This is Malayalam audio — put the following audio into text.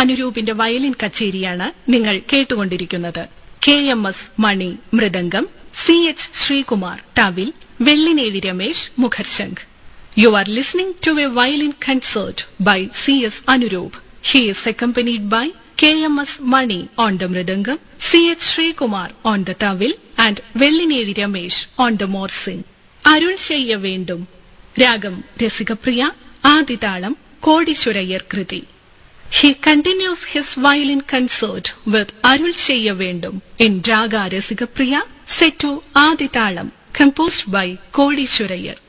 അനുരൂപിന്റെ വയലിൻ കച്ചേരിയാണ് നിങ്ങൾ കേട്ടുകൊണ്ടിരിക്കുന്നത് K M S Mani mridangam C H Sreekumar thavil Vellinezhi Ramesh mukharshankh you are listening to a violin concert by C S Anuroop he is accompanied by KMS Mani on the Mridangam, C.H. Srikumar on the Tavil and Vellineri Ramesh on the Morsing. അരുൾ ചെയ്യ വേണ്ടും രാഗം രസികപ്രിയ ആദിതാളം കോടീശ്വരയ്യർ കൃതി He continues his violin concert with Arul Cheya Vendum in Raga Rasigapriya set to Aditalam composed by Kodishwarayar.